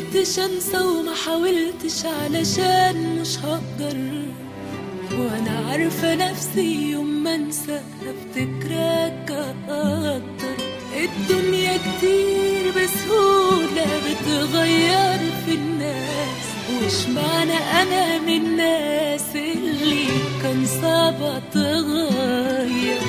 قدرتش انسى وما حاولتش علشان مش هقدر وانا عارفة نفسي يوم ما انسى هفتكرك اكتر الدنيا كتير بسهولة بتغير في الناس وش معنى انا من الناس اللي كان صعب اتغير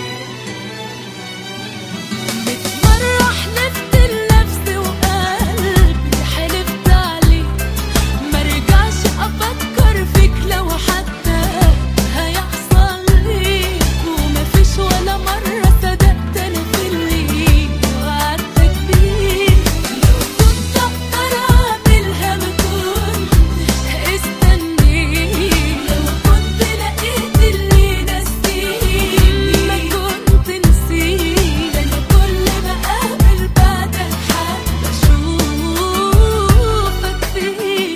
مرة حلفت لنفسي وقلبي حلفت عليه مرجعش افكر فيك لو حتى هيحصل لي ومفيش ولا مرة صدقت انا في اللي وعدتك بيه لو كنت اقدر اعملها ما كنتش استنيت لو كنت لقيت اللي نسيني ما كنت نسيت انا كل ما اقابل بعدك حابة اشوفك فيه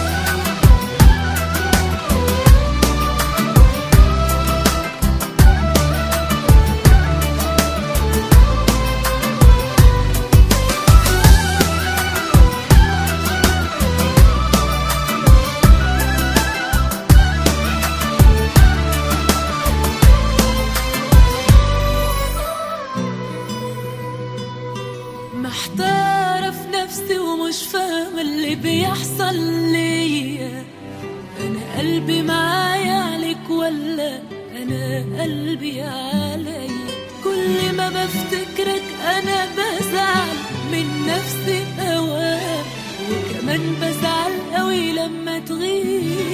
محتارة في نفسي ومش فاهمة اللي بيحصل ليا أنا قلبي معايا عليك ولا أنا قلبي عليا كل ما بفتكرك أنا بزعل من نفسي أوام وكمان بزعل قوي لما تغيب